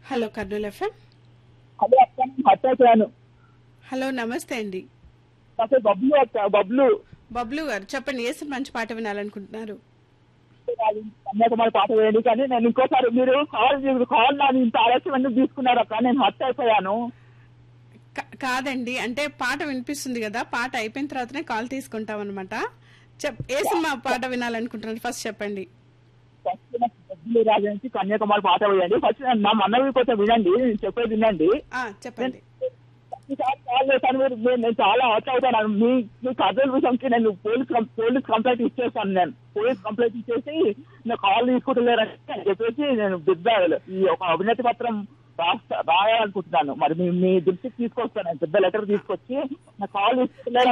hello Kurnool FM అదే అక్క నేను హత్య అయిపోయాను హలో నమస్తే అండి అసలు బబ్లు అక్క బబ్లు బబ్లు గారు చెప్పండి ఏ సినిమా మంచి పాట వినాలనుకుంటున్నారు కన్యాకుమారి పాట వేయండి కానీ నేను ఇంకోసారి మీరు కాల్ మీరు కాల్ నాది ఇంత ఆలస్యం ఎందుకు తీసుకున్నారు అక్క నేను హత్య అయిపోయాను కా- కాదండి అంటే పాట వినిపిస్తుంది కదా పాట అయిపోయిన తర్వాతనే కాల్ తీసుకుంటాం అనమాట చెప్ ఏ సినిమా పాట వినాలనుకుంటున్నారు ఫస్ట్ చెప్పండి ఫస్ట్ నాకు బబ్లు రాజు నుంచి కన్యాకుమారి పాట వేయండి ఫస్ట్ నా మన్నవి కొంచెం వినండి నేను చెప్పేది వినండి ఆ చెప్పండి ఈసారి కాల్ చేశాను మీరు మీరు- నేను చాలా హర్ట్ అవుతాను మీ మీ కజన్ విషయంకి నేను పోలీస్ కం- పోలీస్ కంప్లైంట్ ఇచ్చేస్తాను నేను పోలీస్ కంప్లైంట్ ఇచ్చేసి నేను కాల్ తీసుకుంటలేరని చెప్పేసి నేను బిడ్డ ఈ ఒక అవినతి పత్రం రాస్తా రాయాలనుకుంటున్నాను మరి మీ మీ దృష్టికి తీసుకొస్తాను పెద్ద లెటర్ తీసుకొచ్చి నా కాల్ తీసుకుంటలేరు